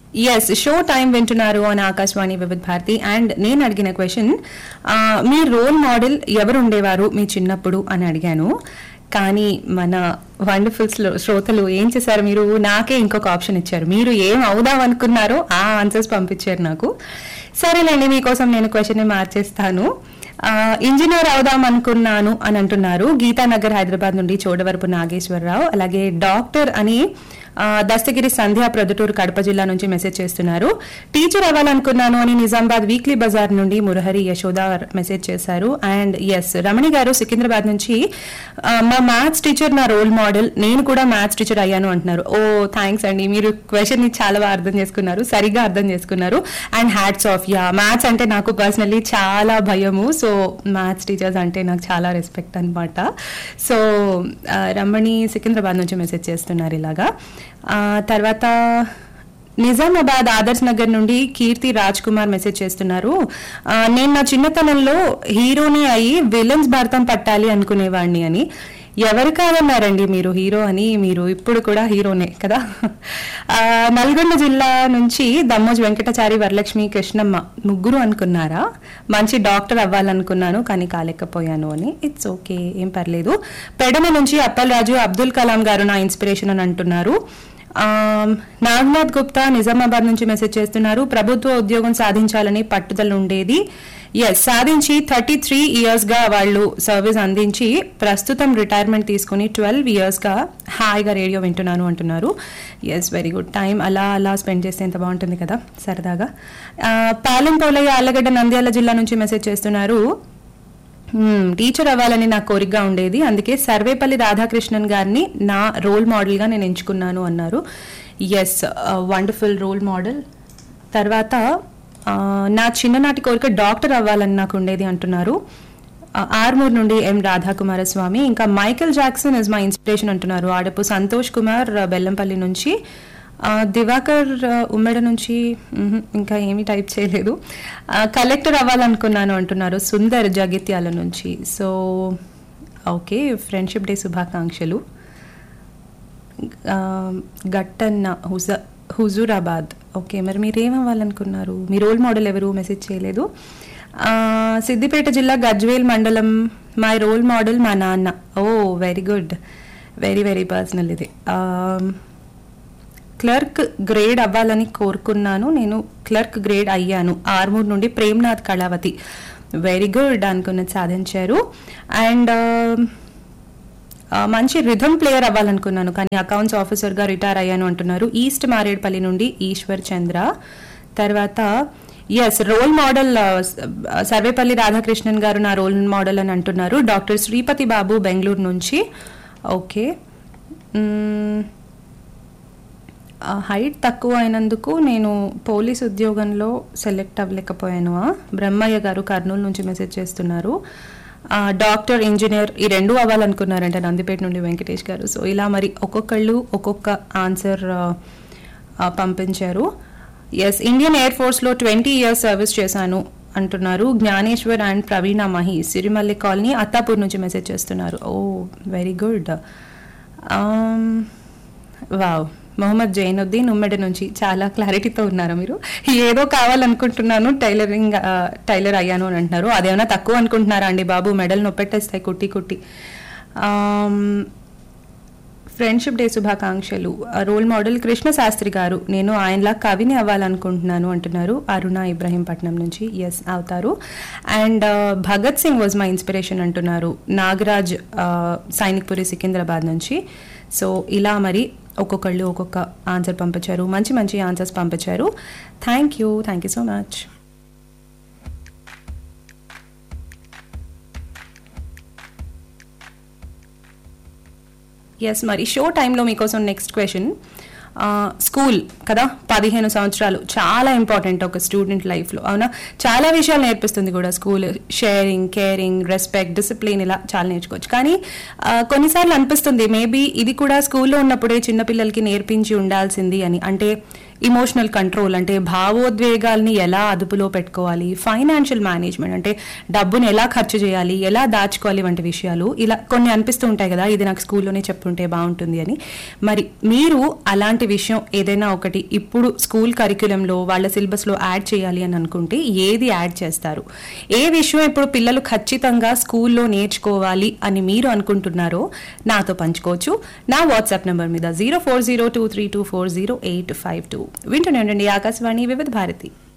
Yes show time వింటున్నారు అని ఆకాశవాణి వివిధ భారతి అండ్ నేను అడిగిన క్వశ్చన్ మీ రోల్ మోడల్ ఎవరు ఉండేవారు మీ చిన్నప్పుడు అని అడిగాను కానీ మన వండర్ఫుల్ శ్రోతలు ఏం చేశారు మీరు నాకే ఇంకొక ఆప్షన్ ఇచ్చారు మీరు ఏం అవుదాం అనుకున్నారో ఆ ఆన్సర్స్ పంపించారు నాకు సరేలేండి మీకోసం నేను క్వశ్చన్ మార్చేస్తాను ఆ, ఇంజనీర్ అవుదాం అనుకున్నాను అని అంటున్నారు గీతానగర్ హైదరాబాద్ నుండి చోడవరపు నాగేశ్వరరావు అలాగే డాక్టర్ అని ఆ, దస్తగిరి సంధ్య ప్రొద్దుటూరు కడప జిల్లా నుంచి మెసేజ్ చేస్తున్నారు టీచర్ అవ్వాలనుకున్నాను అని నిజామాబాద్ వీక్లీ బజార్ నుండి మురహరి యశోద మెసేజ్ చేశారు అండ్ ఎస్ రమణి గారు సికింద్రాబాద్ నుంచి ఆ, మా మ్యాథ్స్ టీచర్ నా రోల్ మోడల్ నేను కూడా మ్యాథ్స్ టీచర్ అయ్యాను అంటున్నారు ఓ థ్యాంక్స్ అండి మీరు క్వశ్చన్ ని చాలా బాగా అర్థం చేసుకున్నారు సరిగ్గా అర్థం చేసుకున్నారు and hats off ya maths అంటే నాకు పర్సనల్లీ చాలా భయము సో మ్యాథ్స్ టీచర్స్ అంటే నాకు చాలా రెస్పెక్ట్ అనమాట సో ఆ, రమణి సికింద్రాబాద్ నుంచి మెసేజ్ చేస్తున్నారు ఇలాగా ఆ, తర్వాత నిజామాబాద్ ఆదర్శ్ నగర్ నుండి కీర్తి రాజ్ కుమార్ మెసేజ్ చేస్తున్నారు ఆ, నేను నా చిన్నతనంలో హీరోని అయి విలన్స్ భారతం పట్టాలి అనుకునేవాడిని అని ఎవరు కాదన్నారండి మీరు హీరో అని మీరు ఇప్పుడు కూడా హీరోనే కదా ఆ, నల్గొండ జిల్లా నుంచి దమ్మోజ్ వెంకటాచారి వరలక్ష్మి కృష్ణమ్మ ముగ్గురు అనుకున్నారా మంచి డాక్టర్ అవ్వాలనుకున్నాను కానీ కాలేకపోయాను అని ఇట్స్ ఓకే ఏం పర్లేదు పెడమ నుంచి అప్పలరాజు అబ్దుల్ కలాం గారు నా ఇన్స్పిరేషన్ అని అంటున్నారు ఆమ్, నాగనాథ్ గుప్తా నిజామాబాద్ నుంచి మెసేజ్ చేస్తున్నారు ప్రభుత్వ ఉద్యోగం సాధించాలని పట్టుదల ఉండేది ఎస్ సాధించి థర్టీ త్రీ ఇయర్స్ గా వాళ్ళు సర్వీస్ అందించి ప్రస్తుతం రిటైర్మెంట్ తీసుకుని ట్వెల్వ్ ఇయర్స్ గా హాయిగా రేడియో వింటున్నాను అంటున్నారు ఎస్ వెరీ గుడ్ టైం అలా అలా స్పెండ్ చేస్తే ఎంత బాగుంటుంది కదా సరదాగా ఆ, పాలెం పోలయ్య ఆళ్ళగడ్డ నంద్యాల జిల్లా నుంచి మెసేజ్ చేస్తున్నారు మ్మ్. టీచర్ అవ్వాలని నా కోరికగా ఉండేది అందుకే సర్వేపల్లి రాధాకృష్ణన్ గారిని నా రోల్ మోడల్గా నేను ఎంచుకున్నాను అన్నారు ఎస్ వండర్ఫుల్ రోల్ మోడల్ తర్వాత ఆ, నా చిన్ననాటి కోరిక డాక్టర్ అవ్వాలని నాకు ఉండేది అంటున్నారు ఆ, ఆర్మూర్ నుండి ఎం రాధాకుమారస్వామి ఇంకా Michael Jackson is my inspiration అంటున్నారు ఆడపు సంతోష్ కుమార్ ఆ, బెల్లంపల్లి నుంచి ఆ, దివాకర్ ఆ, ఉమ్మెడ నుంచి మ్హూ, ఇంకా ఏమీ టైప్ చేయలేదు ఆ, కలెక్టర్ అవ్వాలనుకున్నాను అంటున్నారు సుందర్ జగిత్యాల నుంచి సో ఓకే ఫ్రెండ్షిప్ డే శుభాకాంక్షలు ఆ, గట్టన్న హుజ హుజూరాబాద్ ఓకే మరి మీరు ఏమవ్వాలనుకున్నారు మీ రోల్ మోడల్ ఎవరు మెసేజ్ చేయలేదు ఆ, సిద్దిపేట జిల్లా గజ్వేల్ మండలం మై రోల్ మోడల్ మా నాన్న oh very good very very personal ఇది ఆ, క్లర్క్ గ్రేడ్ అవ్వాలని కోరుకున్నాను నేను క్లర్క్ గ్రేడ్ అయ్యాను ఆర్మూర్ నుండి ప్రేమ్నాథ్ కళావతి వెరీ గుడ్ అనుకున్నది సాధించారు అండ్ మంచి రిథమ్ ప్లేయర్ అవ్వాలనుకున్నాను కానీ అకౌంట్స్ ఆఫీసర్గా రిటైర్ అయ్యాను అంటున్నారు ఈస్ట్ మారేడ్పల్లి నుండి ఈశ్వర్ చంద్ర తర్వాత yes role model Sarvepalli Radhakrishnan garu నా రోల్ మోడల్ అని అంటున్నారు డాక్టర్ శ్రీపతి బాబు బెంగళూరు నుంచి ఓకే మ్మ్. ఆ హైట్ తక్కువ అయినందుకు నేను పోలీస్ ఉద్యోగంలో సెలెక్ట్ అవ్వలేకపోయాను ఆ? బ్రహ్మయ్య గారు కర్నూలు నుంచి మెసేజ్ చేస్తున్నారు ఆ, డాక్టర్ ఇంజనీర్ ఈ రెండు అవ్వాలనుకున్నారంట నందిపేట నుండి వెంకటేష్ గారు సో ఇలా మరి ఒక్కొక్కళ్ళు ఒక్కొక్క ఆన్సర్ ఆ, ఆ, పంపించారు ఎస్ ఇండియన్ ఎయిర్ ఫోర్స్లో ట్వంటీ ఇయర్స్ సర్వీస్ చేశాను అంటున్నారు జ్ఞానేశ్వర్ అండ్ ప్రవీణ మహి సిరిమల్లి కాలనీ అత్తాపూర్ నుంచి మెసేజ్ చేస్తున్నారు oh very good wow Mohammed Zainuddin Ummeda నుంచి చాలా క్లారిటీతో ఉన్నారు మీరు ఏదో కావాలనుకుంటున్నాను టైలరింగ్ ఆ, టైలర్ అయ్యాను అని అంటున్నారు అదేమైనా తక్కువ అనుకుంటున్నారా అండి బాబు మెడల్ నొప్పెట్టేస్తాయి కుట్టి కుట్టి ఆమ్, ఫ్రెండ్షిప్ డే శుభాకాంక్షలు ఆ, రోల్ మోడల్ కృష్ణ శాస్త్రి గారు నేను ఆయనలా కవిని అవ్వాలనుకుంటున్నాను అంటున్నారు అరుణ ఇబ్రహీంపట్నం నుంచి ఎస్ అవుతారు అండ్ ఆ, Bhagat Singh was my inspiration అంటున్నారు నాగరాజ్ ఆ, సైనిక్పురి సికింద్రాబాద్ నుంచి సో ఇలా మరి ఒక్కొక్కళ్ళు ఒక్కొక్క ఆన్సర్ పంపించారు మంచి మంచి ఆన్సర్స్ పంపించారు thank you thank you so much yes మరి షో టైంలో మీకోసం నెక్స్ట్ క్వశ్చన్ స్కూల్ కదా పదిహేను సంవత్సరాలు చాలా ఇంపార్టెంట్ ఒక స్టూడెంట్ లైఫ్లో అవునా చాలా విషయాలు నేర్పిస్తుంది కూడా school sharing caring respect discipline ఇలా చాలా నేర్చుకోవచ్చు కానీ ఆ, కొన్నిసార్లు అనిపిస్తుంది మేబీ ఇది కూడా స్కూల్లో ఉన్నప్పుడే చిన్నపిల్లలకి నేర్పించి ఉండాల్సింది అని అంటే ఇమోషనల్ కంట్రోల్ అంటే భావోద్వేగాల్ని ఎలా అదుపులో పెట్టుకోవాలి ఫైనాన్షియల్ మేనేజ్మెంట్ అంటే డబ్బుని ఎలా ఖర్చు చేయాలి ఎలా దాచుకోవాలి వంటి విషయాలు ఇలా కొన్ని అనిపిస్తూ ఉంటాయి కదా ఇది నాకు స్కూల్లోనే చెప్పుంటే బాగుంటుంది అని మరి మీరు అలాంటి విషయం ఏదైనా ఒకటి ఇప్పుడు స్కూల్ కరిక్యులంలో వాళ్ళ సిలబస్లో యాడ్ చేయాలి అని అనుకుంటే ఏది యాడ్ చేస్తారు ఏ విషయం ఇప్పుడు పిల్లలు ఖచ్చితంగా స్కూల్లో నేర్చుకోవాలి అని మీరు అనుకుంటున్నారో నాతో పంచుకోవచ్చు నా వాట్సాప్ నెంబర్ మీద zero four zero two three two four zero eight five two వింటూనే ఉండండి ఆకాశవాణి వివిధ భారతి